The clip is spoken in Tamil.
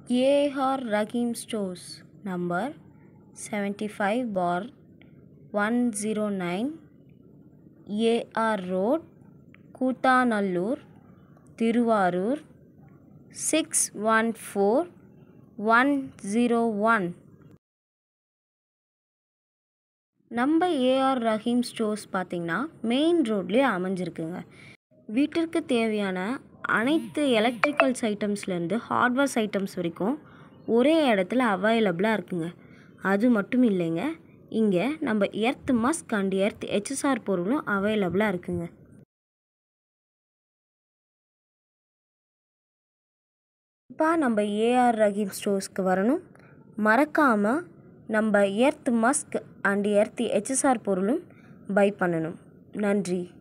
AR Rahim stores number seventy five bar one zero nine A R road Koothanallur Thiruvarur six one four one zero one நம்ம ஏஆர் ரஹீம் ஸ்டோர்ஸ் பார்த்திங்கன்னா மெயின் ரோட்லேயே அமைஞ்சிருக்குங்க வீட்டிற்கு தேவையான அனைத்து எலக்ட்ரிக்கல்ஸ் ஐட்டம்ஸ்லேருந்து ஹார்ட்வேர்ஸ் ஐட்டம்ஸ் வரைக்கும் ஒரே இடத்துல அவைலபிளாக இருக்குங்க அது மட்டும் இல்லைங்க இங்கே நம்ம earth musk and earth H S R பொருளும் அவைலபிளாக இருக்குங்க இப்போ நம்ம ஏஆர் ரஹீம் ஸ்டோர்ஸ்க்கு வரணும் மறக்காமல் நம்ம earth musk and earth H S R பொருளும் பை பண்ணணும் நன்றி